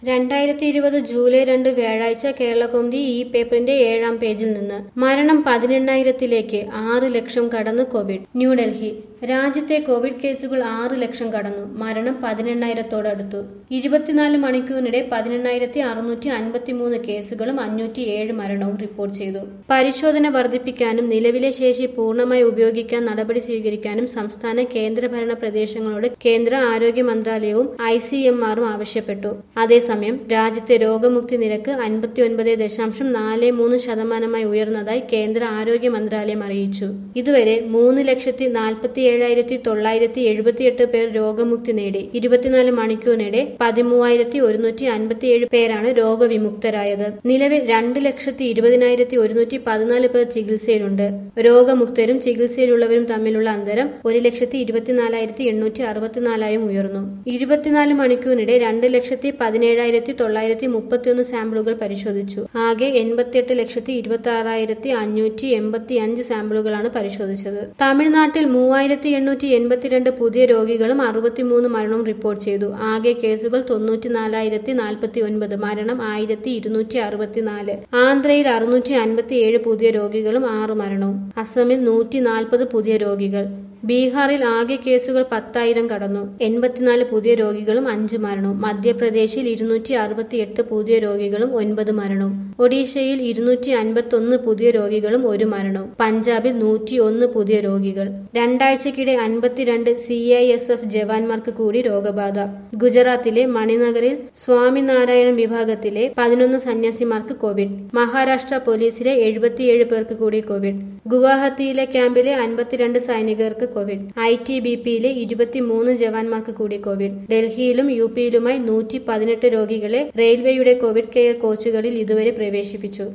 രണ്ടായിരത്തി ഇരുപത് ജൂലൈ രണ്ട് വ്യാഴാഴ്ച കേരളകൗമുദി ഈ പേപ്പറിന്റെ ഏഴാം പേജിൽ നിന്ന് മരണം പതിനെണ്ണായിരത്തിലേക്ക് ആറ് ലക്ഷം കടന്നു കോവിഡ് ന്യൂഡൽഹി രാജ്യത്തെ കോവിഡ് കേസുകൾ ആറ് ലക്ഷം കടന്നു മരണം പതിനെണ്ണായിരത്തോടടുത്തു ഇരുപത്തിനാല് മണിക്കൂറിനിടെ പതിനെണ്ണായിരത്തി അറുന്നൂറ്റി അൻപത്തിമൂന്ന് കേസുകളും അഞ്ഞൂറ്റി ഏഴ് മരണവും റിപ്പോർട്ട് ചെയ്തു പരിശോധന വർദ്ധിപ്പിക്കാനും നിലവിലെ ശേഷി പൂർണ്ണമായി ഉപയോഗിക്കാൻ നടപടി സ്വീകരിക്കാനും സംസ്ഥാന കേന്ദ്രഭരണ പ്രദേശങ്ങളോട് കേന്ദ്ര ആരോഗ്യ മന്ത്രാലയവും ഐ സി എം ആറും ആവശ്യപ്പെട്ടു അതേസമയം രാജ്യത്തെ രോഗമുക്തി നിരക്ക് അൻപത്തിയൊൻപത് ദശാംശം നാല് മൂന്ന് ശതമാനമായി ഉയർന്നതായി കേന്ദ്ര ആരോഗ്യ മന്ത്രാലയം അറിയിച്ചു ഇതുവരെ മൂന്ന് ലക്ഷത്തി നാൽപ്പത്തി ഏഴായിരത്തി തൊള്ളായിരത്തി എഴുപത്തിയെട്ട് പേർ രോഗമുക്തി നേടി ഇരുപത്തിനാല് മണിക്കൂറിനിടെ പതിമൂവായിരത്തി ഒരുന്നൂറ്റി അൻപത്തിയേഴ് പേരാണ് രോഗവിമുക്തരായത് നിലവിൽ രണ്ട് ലക്ഷത്തി ഇരുപതിനായിരത്തി ഒരുന്നൂറ്റി പതിനാല് പേർ ചികിത്സയിലുണ്ട് രോഗമുക്തരും ചികിത്സയിലുള്ളവരും തമ്മിലുള്ള അന്തരം ഒരു ലക്ഷത്തി ഇരുപത്തിനാലായിരത്തി എണ്ണൂറ്റി അറുപത്തിനാലായും ഉയർന്നു ഇരുപത്തിനാല് മണിക്കൂറിനിടെ രണ്ട് ലക്ഷത്തി പതിനേഴായിരത്തി തൊള്ളായിരത്തി മുപ്പത്തിയൊന്ന് സാമ്പിളുകൾ പരിശോധിച്ചു ആകെ എൺപത്തിയെട്ട് ലക്ഷത്തി ഇരുപത്തി ആറായിരത്തി അഞ്ഞൂറ്റി എൺപത്തി അഞ്ച് സാമ്പിളുകളാണ് പരിശോധിച്ചത് തമിഴ്നാട്ടിൽ മൂവായിരത്തി എണ്ണൂറ്റി എൺപത്തിരണ്ട് പുതിയ രോഗികളും അറുപത്തിമൂന്ന് മരണവും റിപ്പോർട്ട് ചെയ്തു ആകെ കേസുകൾ തൊണ്ണൂറ്റി നാലായിരത്തി നാൽപ്പത്തി ഒൻപത് മരണം ആയിരത്തി ഇരുന്നൂറ്റി അറുപത്തിനാല് ആന്ധ്രയിൽ അറുന്നൂറ്റി അൻപത്തി ഏഴ് പുതിയ രോഗികളും ആറ് മരണവും അസമിൽ നൂറ്റി നാൽപ്പത് പുതിയ രോഗികൾ ബീഹാറിൽ ആകെ കേസുകൾ പത്തായിരം കടന്നു എൺപത്തിനാല് പുതിയ രോഗികളും അഞ്ച് മരണവും മധ്യപ്രദേശിൽ ഇരുന്നൂറ്റി അറുപത്തി എട്ട് പുതിയ രോഗികളും ഒൻപത് മരണവും ഒഡീഷയിൽ ഇരുന്നൂറ്റി അൻപത്തി ഒന്ന് പുതിയ രോഗികളും ഒരു മരണവും പഞ്ചാബിൽ നൂറ്റി ഒന്ന് പുതിയ രോഗികൾ രണ്ടാഴ്ചക്കിടെ അൻപത്തിരണ്ട് സി ഐ എസ് എഫ് ജവാന്മാർക്ക് കൂടി രോഗബാധ ഗുജറാത്തിലെ മണിനഗറിൽ സ്വാമിനാരായണൻ വിഭാഗത്തിലെ പതിനൊന്ന് സന്യാസിമാർക്ക് കോവിഡ് മഹാരാഷ്ട്ര പോലീസിലെ എഴുപത്തിയേഴ് പേർക്ക് കൂടി കോവിഡ് ഗുവാഹത്തിയിലെ ക്യാമ്പിലെ അൻപത്തിരണ്ട് സൈനികർക്ക് കോവിഡ് ഐ ടി ബി പിയിലെ ഇരുപത്തിമൂന്ന് ജവാന്മാർക്ക് കൂടി കോവിഡ് ഡൽഹിയിലും യു പിയിലുമായി നൂറ്റി പതിനെട്ട് രോഗികളെ റെയിൽവേയുടെ കോവിഡ് കെയർ കോച്ചുകളിൽ ഇതുവരെ പ്രവേശിപ്പിച്ചു